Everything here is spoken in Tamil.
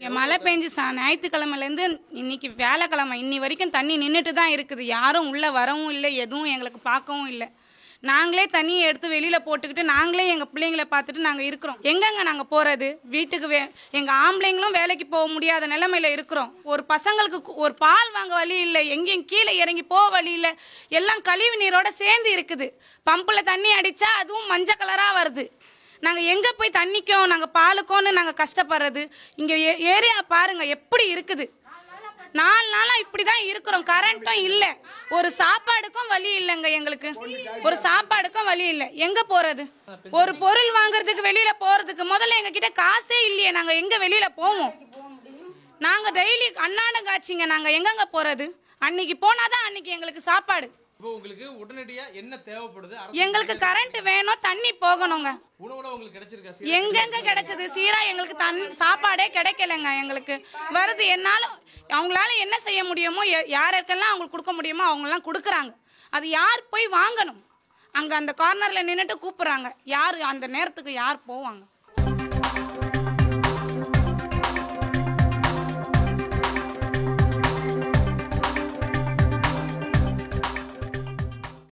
இங்க மழை பெஞ்சு சா ஞாயிற்றுக்கிழமைலேருந்து இன்னைக்கு வேலைக்கிழமை இன்னி வரைக்கும் தண்ணி நின்றுட்டு தான் இருக்குது யாரும் உள்ளே வரவும் இல்லை எதுவும் எங்களுக்கு பார்க்கவும் இல்லை நாங்களே தண்ணியை எடுத்து வெளியில் போட்டுக்கிட்டு நாங்களே எங்கள் பிள்ளைங்களை பார்த்துட்டு நாங்கள் இருக்கிறோம் எங்கெங்க நாங்கள் போகிறது வீட்டுக்கு வே எங்கள் ஆம்பளைங்களும் வேலைக்கு போக முடியாத நிலைமையில இருக்கிறோம் ஒரு பசங்களுக்கு கு- ஒரு பால் வாங்க வழி இல்லை எங்கேயும் கீழே இறங்கி போக வழி இல்லை எல்லாம் கழிவு நீரோட சேர்ந்து இருக்குது பம்பில் தண்ணி அடித்தா அதுவும் மஞ்சள் கலராக வருது நாங்கள் எங்கே போய் தண்ணிக்கும் நாங்கள் பாலுக்கோன்னு நாங்கள் கஷ்டப்படுறது இங்கே ஏரியா பாருங்க எப்படி இருக்குது நாலு நாளாக இப்படி தான் இருக்கிறோம் கரண்ட்டும் இல்லை ஒரு சாப்பாடுக்கும் வழி இல்லைங்க எங்களுக்கு ஒரு சாப்பாடுக்கும் வழி இல்லை எங்கே போகிறது ஒரு பொருள் வாங்குறதுக்கு வெளியில் போகிறதுக்கு முதல்ல எங்ககிட்ட காசே இல்லையே நாங்கள் எங்கே வெளியில் போவோம் நாங்கள் டெய்லி அன்னாடம் காய்ச்சிங்க நாங்கள் எங்கெங்க போகிறது அன்னைக்கு போனாதான் அன்னைக்கு எங்களுக்கு சாப்பாடு இப்போ உங்களுக்கு உடனடியா என்ன தேவைப்படுது அரசு எங்களுக்கு கரண்ட் வேணும் தண்ணி போகணுங்க உணவுல உங்களுக்கு கிடைச்சிருக்கா சீ- எங்கெங்க கிடைச்சது சீரா எங்களுக்கு தன் சாப்பாடே கிடைக்கலங்க எங்களுக்கு வருது என்னாலும் அவங்களால என்ன செய்ய முடியுமோ யா- யாருக்கெல்லாம் அவங்களுக்கு கொடுக்க முடியுமோ அவங்கெல்லாம் கொடுக்குறாங்க அது யார் போய் வாங்கணும் அங்க அந்த கார்னர்ல நின்னுட்டு கூப்பிடுறாங்க யார் அந்த நேரத்துக்கு யார் போவாங்க